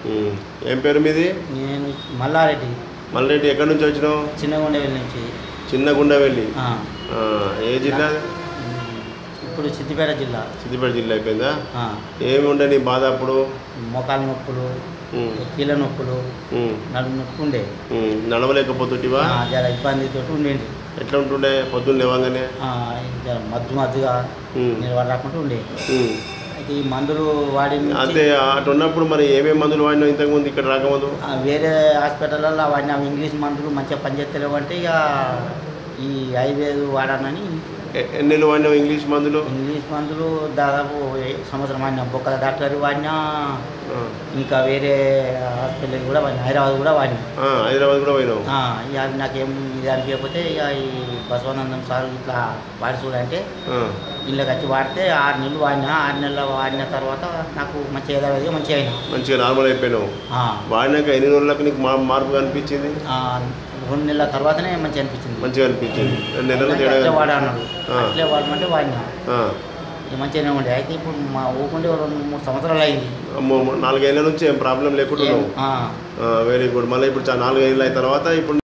ఉమ్. ఏం పేరు మీది నేను మల్లారెడ్డి మళ్ళీ ఎక్కడి నుంచి వచ్చినావు చిన్నగుండెవెల్లి నుంచి చిన్న గుండెవెల్లి ఆ, ఆ, ఏ జిల్లా ఉమ్, ఇప్పుడు సిద్దిపేట జిల్లా సిద్దిపేట జిల్లా అయిపోయిందా ఆ, ఏమి ఉండే నీ బాధ అప్పుడు మోకాల నొప్పులు ఉమ్, కీళ్ళ నొప్పులు ఉమ్, నడుము నొప్పి ఉండే ఉమ్. నడవలేకపోతుంటివా ఆ, జర ఇబ్బందితో ఉండేది ఎట్లా ఉంటుండే పొద్దున్న లేవగానే ఆ, జర మద్దు మద్దుగా ఉమ్, నిలబడకుండా ఉండే ఉమ్. అయితే ఈ మందులు వాడి నుంచి అంతే అటు ఉన్నప్పుడు మరి ఏమేమి మందులు వాడినావు ఇంతకుముందు ఇక్కడ రాకముందు ఆ, వేరే హాస్పిటల్లో వాడిన ఇంగ్లీష్ మందులు మంచిగా పనిచేస్తలేవు అంటే ఇక ఈ ఆయుర్వేద వాడానని ఎ- ఎన్ని నెలలు వాడినావు ఇంగ్లీష్ మందులు ఇంగ్లీష్ మందులు దాదాపు ఏ- సంవత్సరం వాడినా బొక్కల డాక్టర్ వాడినా ఆ, ఇంకా వేరే హాస్పిటల్ కూడా వాడినా హైదరాబాద్ కూడా వాడినా ఆ, హైదరాబాద్ కూడా పోయినావు ఆ, ఇక అది నాకేం ఇది అనిపించకపోతే ఇక ఈ బసవానందం సార్ ఇట్లా వాడి చూడంటే ఆ, ఇళ్ళకి వచ్చి వాడితే ఆరు నెలలు వాడినా ఆరు నెలలు వాడిన తర్వాత నాకు మంచి యథావిధిగా మంచిగా అయినా మంచిగా నార్మల్ అయిపోయినావు ఆ, వాడినాక ఎన్ని రోజులకు నీకు మా మార్పు కనిపించింది ఆ, రెండు నెలల తర్వాతనే మంచిగా అనిపించింది మంచిగా అనిపించింది రెండు నెలలు అట్లే తేడా వాడా అన్నాడు ఆ. అట్లే వాడమంటే వాడినా ఆ, ఇక మంచిగానే ఉండే అయితే ఇప్పుడు మా ఊకుండే ఓ రెండు మూడు సంవత్సరాలు అయింది అమ్మో, నాలుగేళ్ల నుంచి ఏం ప్రాబ్లం లేకుండా ఉన్నావు ఆ. వెరీ గుడ్ మళ్ళీ ఇప్పుడు చా- నాలుగేళ్ళు అయిన తర్వాత ఇప్పుడు